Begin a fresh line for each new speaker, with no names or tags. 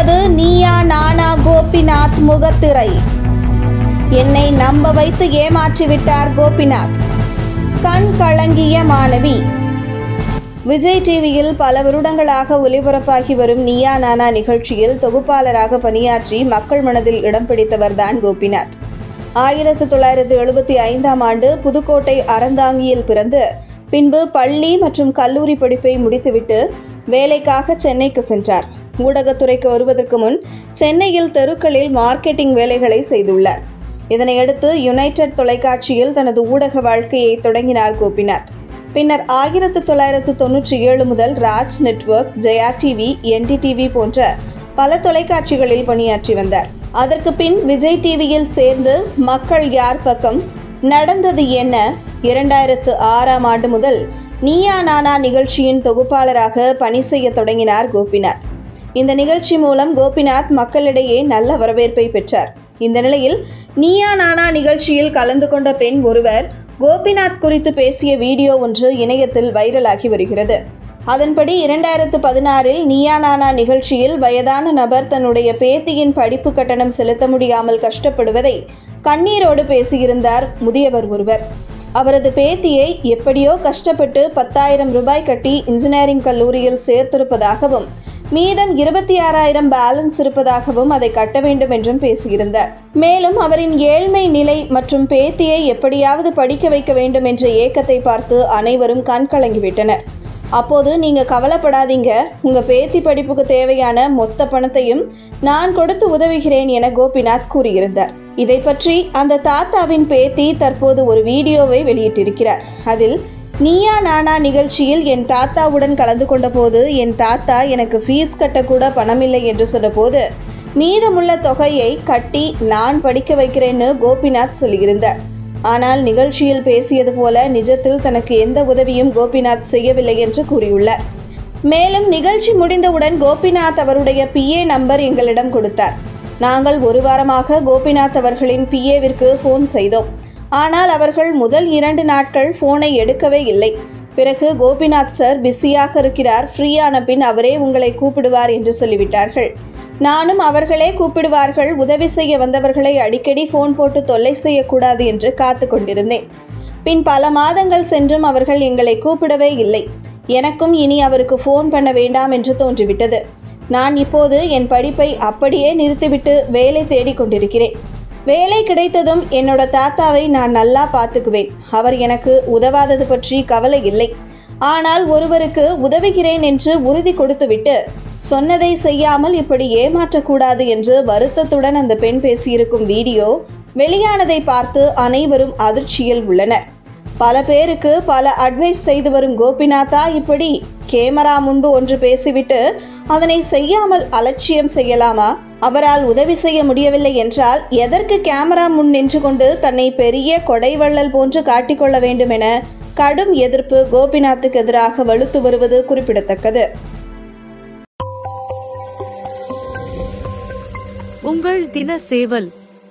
திறந்தது நீயா நானா கோபிநாத் முகத்திரை என்னை நம்ப வைத்து ஏமாற்றி விட்டார் கோபிநாத் கண் கலங்கிய மாணவி விஜய் டிவியில் பல வருடங்களாக ஒளிபரப்பாகி வரும் நீயா நானா நிகழ்ச்சியில் தொகுப்பாளராக பணியாற்றி மக்கள் மனதில் இடம் பிடித்தவர்தான் கோபிநாத் ஆயிரத்து தொள்ளாயிரத்து எழுபத்தி ஐந்தாம் ஆண்டு புதுக்கோட்டை அறந்தாங்கியில் பிறந்து பின்பு பள்ளி மற்றும் கல்லூரி படிப்பை முடித்துவிட்டு வேலைக்காக சென்னைக்கு சென்றார் ஊடகத்துறைக்கு வருவதற்கு முன் சென்னையில் தெருக்களில் மார்க்கெட்டிங் வேலைகளை செய்துள்ளார் இதனையடுத்து யுனைடெட் தொலைக்காட்சியில் தனது ஊடக வாழ்க்கையை தொடங்கினார் கோபிநாத் பின்னர் ஆயிரத்து தொள்ளாயிரத்து தொன்னூற்றி ஏழு முதல் Raj network Jaya TV NDTV போன்ற பல தொலைக்காட்சிகளில் பணியாற்றி வந்தார் அதற்கு பின் விஜய் டிவியில் சேர்ந்து மக்கள் யார் பக்கம் நடந்தது என்ன இரண்டாயிரத்து ஆறாம் ஆண்டு முதல் நீயா நானா நிகழ்ச்சியின் தொகுப்பாளராக பணி செய்ய தொடங்கினார் கோபிநாத் இந்த நிகழ்ச்சி மூலம் கோபிநாத் மக்களிடையே நல்ல வரவேற்பை பெற்றார் இந்த நிலையில் நீயா நானா நிகழ்ச்சியில் கலந்து கொண்ட பெண் ஒருவர் கோபிநாத் குறித்து பேசிய வீடியோ ஒன்று இணையத்தில் வைரலாகி வருகிறது அதன்படி இரண்டாயிரத்து பதினாறில் நீயா நானா நிகழ்ச்சியில் வயதான நபர் தன்னுடைய பேத்தியின் படிப்பு கட்டணம் செலுத்த முடியாமல் கஷ்டப்படுவதை கண்ணீரோடு பேசியிருந்தார் முதியவர் ஒருவர் அவரது பேத்தியை எப்படியோ கஷ்டப்பட்டு பத்தாயிரம் ரூபாய் கட்டி இன்ஜினியரிங் கல்லூரியில் சேர்த்திருப்பதாகவும் மீதம் இருபத்தி ஆறாயிரம் பேலன்ஸ் இருப்பதாகவும் அதை கட்ட வேண்டும் என்றும் பேசியிருந்தார் மேலும் அவரின் ஏழ்மை நிலை மற்றும் பேத்தியை எப்படியாவது படிக்க வைக்க வேண்டும் என்ற ஏக்கத்தை பார்த்து அனைவரும் கண் கலங்கிவிட்டனர் அப்போது நீங்க கவலைப்படாதீங்க உங்க பேத்தி படிப்புக்கு தேவையான மொத்த பணத்தையும் நான் கொடுத்து உதவுகிறேன் என கோபிநாத் கூறியிருந்தார் இதை பற்றி அந்த தாத்தாவின் பேத்தி தற்போது ஒரு வீடியோவை வெளியிட்டிருக்கிறார் அதில் நீயா நானா நிகழ்ச்சியில் என் தாத்தாவுடன் கலந்து கொண்டபோது என் தாத்தா எனக்கு ஃபீஸ் கட்டக்கூட பணமில்லை என்று சொன்னபோது மீதமுள்ள தொகையை கட்டி நான் படிக்க வைக்கிறேன்னு கோபிநாத் சொல்லியிருந்தார் ஆனால் நிகழ்ச்சியில் பேசியது போல நிஜத்தில் தனக்கு எந்த உதவியும் கோபிநாத் செய்யவில்லை என்று கூறியுள்ளார் மேலும் நிகழ்ச்சி முடிந்தவுடன் கோபிநாத் அவருடைய பிஏ நம்பர் எங்களிடம் கொடுத்தார் நாங்கள் ஒரு வாரமாக கோபிநாத் அவர்களின் பிஏவிற்கு ஃபோன் செய்தோம் ஆனால் அவர்கள் முதல் இரண்டு நாட்கள் ஃபோனை எடுக்கவே இல்லை பிறகு கோபிநாத் சார் பிஸியாக இருக்கிறார் ஃப்ரீயான பின் அவரே உங்களை கூப்பிடுவார் என்று சொல்லிவிட்டார்கள் நானும் அவர்களே கூப்பிடுவார்கள் உதவி செய்ய வந்தவர்களை அடிக்கடி ஃபோன் போட்டு தொல்லை செய்யக்கூடாது என்று காத்து கொண்டிருந்தேன் பின் பல மாதங்கள் சென்றும் அவர்கள் எங்களை கூப்பிடவே இல்லை எனக்கும் இனி அவருக்கு ஃபோன் பண்ண வேண்டாம் என்று தோன்றிவிட்டது நான் இப்போது என் படிப்பை அப்படியே நிறுத்திவிட்டு வேலை தேடிக் கொண்டிருக்கிறேன் வேலை கிடைத்ததும் என்னோட தாத்தாவை நான் நல்லா பார்த்துக்குவேன் அவர் எனக்கு உதவாதது பற்றி கவலை இல்லை ஆனால் ஒருவருக்கு உதவுகிறேன் என்று உறுதி கொடுத்துவிட்டு சொன்னதை செய்யாமல் இப்படி ஏமாற்றக்கூடாது என்று வருத்தத்துடன் அந்த பெண் பேசியிருக்கும் வீடியோ வெளியானதை பார்த்து அனைவரும் அதிர்ச்சியில் உள்ளனர் பல பேருக்கு பல அட்வைஸ் செய்து வரும் கோபிநாத்தா இப்படி கேமரா முன்பு ஒன்று பேசிவிட்டு அதனை செய்யாமல் அலட்சியம் செய்யலாமா அவரால் உதவி செய்ய முடியவில்லை என்றால் எதற்கு கேமரா முன் நின்று கொண்டு தன்னை பெரிய கொடைவள்ளல் போன்று காட்டிக்கொள்ள வேண்டும் என கடும் எதிர்ப்பு கோபிநாத்துக்கு எதிராக வலுத்து வருவது குறிப்பிடத்தக்கது
உங்கள் தின சேவல்